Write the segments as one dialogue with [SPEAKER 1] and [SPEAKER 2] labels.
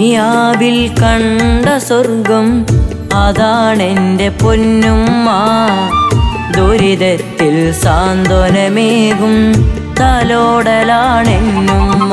[SPEAKER 1] ദുനിയാവിൽ കണ്ട സ്വർഗം അതാണെൻ്റെ പൊന്നുമ്മ ദുരിതത്തിൽ സാന്ത്വനമേകും തലോടലാണെന്നുമ്മ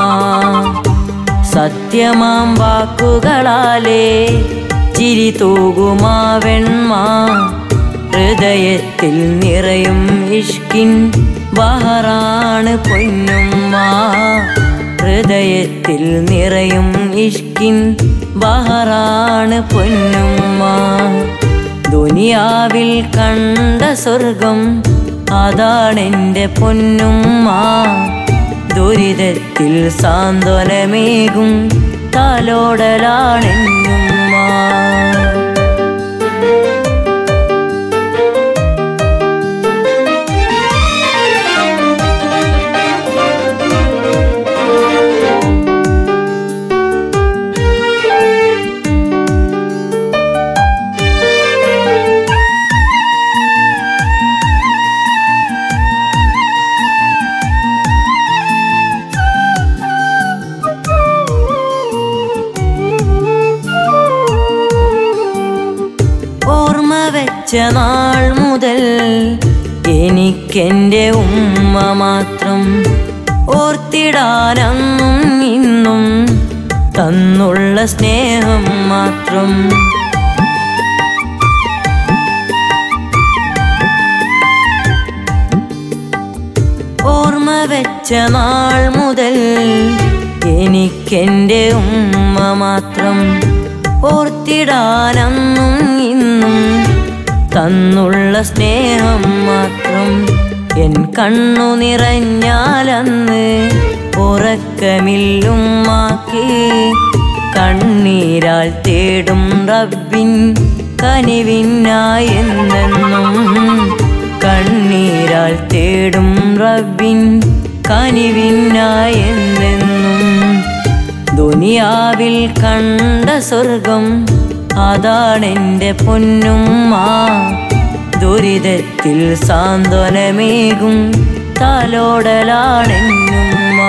[SPEAKER 1] സത്യമാം വാക്കുകളാലേ ചിരി തൂകുമാവെൺമ ഹൃദയത്തിൽ നിറയും ഇഷ്കിൻ ബഹറാണ് പൊന്നുമ്മ ഹൃദയത്തിൽ നിറയും ഇഷ്കിൻ ബഹറാണ് പൊന്നുമ്മ ദുനിയാവിൽ കണ്ട സ്വർഗം അതാണെൻ്റെ പൊന്നുമ്മ ദുരിതത്തിൽ സാന്ത്വനമേകും തലോടലാണെന്നുമ്മ ഓർമ്മ വെച്ച നാൾ മുതൽ എനിക്കെൻ്റെ ഉമ്മ മാത്രം ഓർത്തിടാനന്നും ഇന്നും തന്നുള്ള സ്നേഹം മാത്രം ഓർമ്മ വെച്ച നാൾ മുതൽ എനിക്കെൻ്റെ ഉമ്മ മാത്രം ഓർത്തിടാനന്നും ഇന്നും തന്നുള്ള സ്നേഹം മാത്രം എൻ കണ്ണു നിറഞ്ഞാലന്ന് ഉറക്കമില്ലുമ്മാക്ക് കണ്ണീരാൽ തേടും റബ്ബിൻ കനിവിനായെന്നെന്നും കണ്ണീരാൽ തേടും റബ്ബിൻ കനിവിനായെന്നെന്നും ദുനിയാവിൽ കണ്ട സ്വർഗം അതാണെൻ്റെ പൊന്നുമ്മ ദുരിതത്തിൽ സാന്ത്വനമേകും തലോടലാണെന്നുമ്മ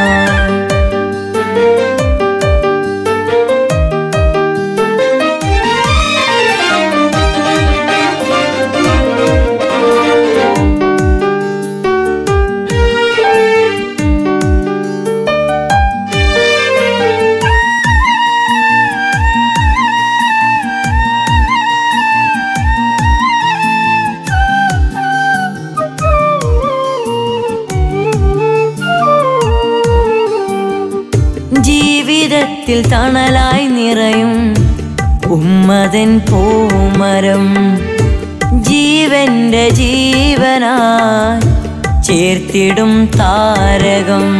[SPEAKER 1] ജീവിതത്തിൽ തണലായി നിറയും ഉമ്മതൻ പൂമരം ജീവന്റെ ജീവനായി ചേർത്തിടും താരകം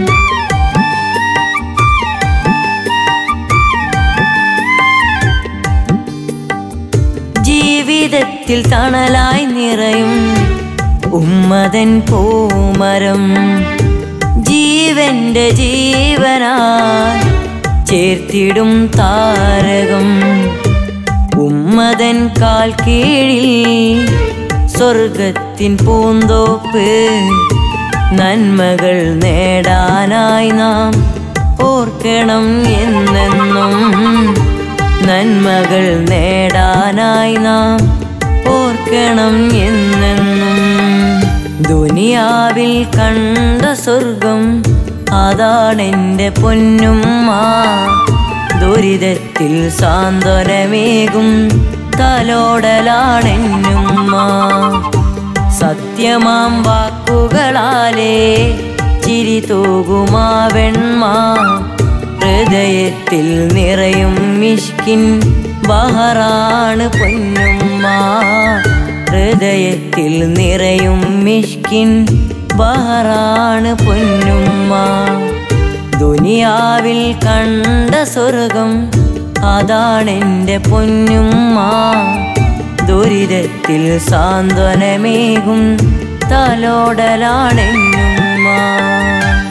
[SPEAKER 1] ജീവിതത്തിൽ തണലായി നിറയും ഉമ്മതൻ പൂമരം ജീവന്റെ ജീവനായി ചേർത്തിടും താരകം ഉമ്മതൻ കാൽ കീഴിൽ സ്വർഗത്തിൻ പൂന്തോപ്പ് നന്മകൾ നേടാനായി നാം ഓർക്കണം എന്നെന്നും നന്മകൾ നേടാനായി നാം ഓർക്കണം എന്നെന്നും ദുനിയാവിൽ കണ്ട സ്വർഗം അതാണെൻ്റെ പൊന്നുമ്മ ദുരിതത്തിൽ സാന്ത്വനമേകും തലോടലാണെന്നുമ്മ സത്യമാം വാക്കുകളാലേ ചിരി തൂകുമാവെൺമ ഹൃദയത്തിൽ നിറയും മിഷ്കിൻ ബഹറാണ് പൊന്നുമ്മ ഹൃദയത്തിൽ നിറയും മിഷ്കിൻ ബഹറാണ് പൊന്നുമ്മ ദുനിയാവിൽ കണ്ട സ്വർഗം അതാണെൻ്റെ പൊന്നുമ്മ ദുരിതത്തിൽ സാന്ത്വനമേകും തലോടലാണെന്നുമ്മ